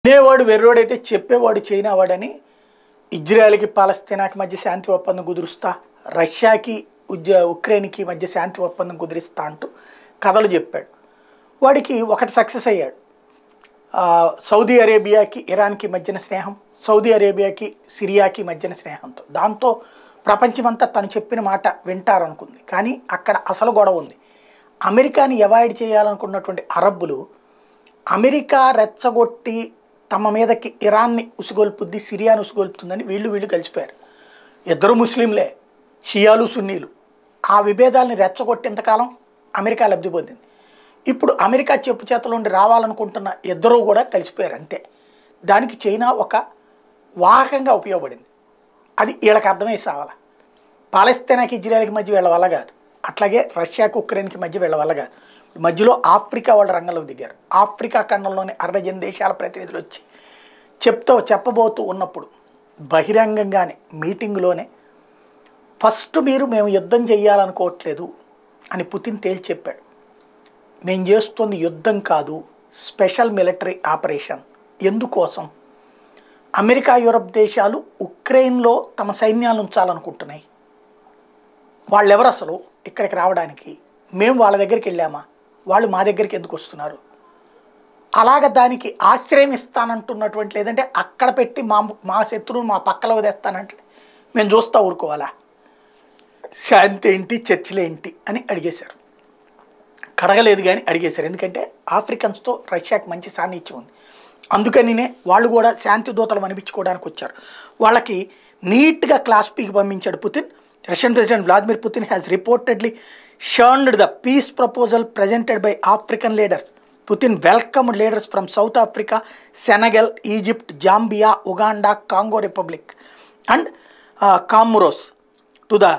వినేవాడు వెర్రోడైతే చెప్పేవాడు చైనా వాడని ఇజ్రాయెల్కి పాలస్తీనాకి మధ్య శాంతి ఒప్పందం కుదురుస్తా రష్యాకి ఉజ్జ ఉక్రెయిన్కి మధ్య శాంతి ఒప్పందం కుదిరిస్తా అంటూ కథలు చెప్పాడు వాడికి ఒకటి సక్సెస్ అయ్యాడు ఆ, సౌదీ అరేబియాకి ఇరాన్కి మధ్యన స్నేహం సౌదీ అరేబియాకి సిరియాకి మధ్యన స్నేహంతో దాంతో ప్రపంచమంతా తను చెప్పిన మాట వింటారనుకుంది కానీ అక్కడ అసలు గొడవ ఉంది అమెరికాని అవాయిడ్ చేయాలనుకున్నటువంటి అరబ్బులు అమెరికా రెచ్చగొట్టి తమ మీదకి ఇరాన్ని ఉసుగొల్పుద్ది సిరియాను ఉసుగొల్పుతుందని వీళ్ళు వీళ్ళు కలిసిపోయారు ఇద్దరు ముస్లింలే షియాలు సున్నీలు ఆ విభేదాల్ని రెచ్చగొట్టేంతకాలం అమెరికా లబ్ధి పొందింది ఇప్పుడు అమెరికా చెప్పు చేతల నుండి రావాలనుకుంటున్న ఇద్దరూ కూడా కలిసిపోయారు అంతే దానికి చైనా ఒక వాహకంగా ఉపయోగపడింది అది వీళ్ళకి అర్థమై సావాల పాలస్తీనాకి ఇజ్రాయెల్కి మధ్య వీళ్ళ వల్ల కాదు అట్లాగే రష్యాకి ఉక్రెయిన్కి మధ్య వీళ్ళ వల్ల కాదు మధ్యలో ఆఫ్రికా వాళ్ళ రంగంలోకి దిగారు ఆఫ్రికా ఖండంలోని అరడజన్ దేశాల ప్రతినిధులు వచ్చి చెప్తూ చెప్పబోతూ ఉన్నప్పుడు బహిరంగంగానే మీటింగ్లోనే ఫస్ట్ మీరు మేము యుద్ధం చేయాలనుకోవట్లేదు అని పుతిన్ తేల్చి చెప్పాడు మేము చేస్తున్న యుద్ధం కాదు స్పెషల్ మిలిటరీ ఆపరేషన్ ఎందుకోసం అమెరికా యూరప్ దేశాలు ఉక్రెయిన్లో తమ సైన్యాలు ఉంచాలనుకుంటున్నాయి వాళ్ళెవరు అసలు ఇక్కడికి రావడానికి మేము వాళ్ళ దగ్గరికి వెళ్ళామా వాళ్ళు మా దగ్గరికి ఎందుకు వస్తున్నారు అలాగ దానికి ఆశ్రయం ఇస్తానంటున్నటువంటి లేదంటే అక్కడ పెట్టి మా మా శత్రువుని మా పక్కలో వదిలేస్తానంటే మేము చూస్తా ఊరుకోవాలా శాంతి ఏంటి చర్చలు ఏంటి అని అడిగేశారు కడగలేదు కానీ అడిగేశారు ఎందుకంటే ఆఫ్రికన్స్తో రష్యాకి మంచి సాన్నిధ్యం ఉంది అందుకనినే వాళ్ళు కూడా శాంతి దూతలు అనిపించుకోవడానికి వచ్చారు వాళ్ళకి నీట్గా క్లాస్ పీకి పంపించాడు Putin Russian president Vladimir Putin has reportedly shunned the peace proposal presented by African leaders Putin welcome leaders from South Africa Senegal Egypt Zambia Uganda Congo Republic and Comoros to the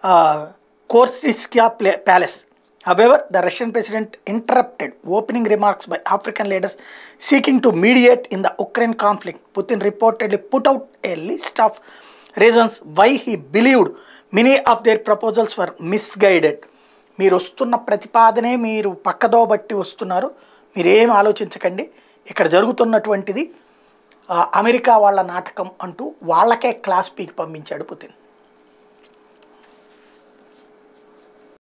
Korsiska pla- Palace. However, the Russian president interrupted opening remarks by African leaders seeking to mediate in the Ukraine conflict. Putin reportedly put out a list of reasons why he believed many of their proposals were misguided. మీరు వస్తున్న ప్రతిపాదనే మీరు పక్కదో బట్టి వస్తున్నారు మీరేం ఆలోచించకండి ఇక్కడ జరుగుతున్నటువంటిది ఆ, America వాళ్ళ నాటకం అంటూ వాళ్ళకే క్లాస్ పీకి పంపించాడు పుతిన్